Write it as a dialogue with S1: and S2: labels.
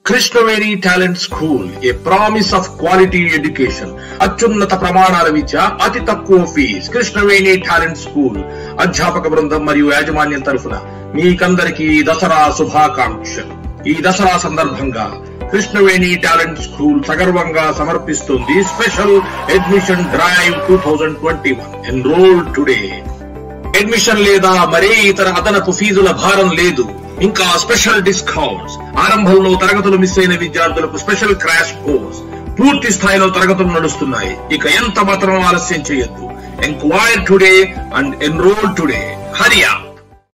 S1: Krishnaveni talent school a promise of quality education అత్యున్నత ప్రమాణాల విద్య అతి తక్కువ ఫీజ్ కృష్ణవేణి టాలెంట్ స్కూల్ అధ్యాపక బృందం మరియు యాజమాన్యం తరఫున మీకందరికీ దసరా శుభాకాంక్షలు ఈ దసరా సందర్భంగా కృష్ణవేణి టాలెంట్ స్కూల్ సగర్వంగా సమర్పిస్తుంది special admission drive two thousand twenty one enrol today admission లేదా మరే ఇతర అదనపు ఫీజుల భారం లేదు ఇంకా స్పెషల్ డిస్కౌంట్స్ ఆరంభంలో తరగతులు మిస్ అయిన విద్యార్థులకు స్పెషల్ క్రాష్ కోర్స్ పూర్తి స్థాయిలో తరగతులు నడుస్తున్నాయి ఇక ఎంత మాత్రం ఆలస్యం చేయొద్దు enquire today and enrol today హరియా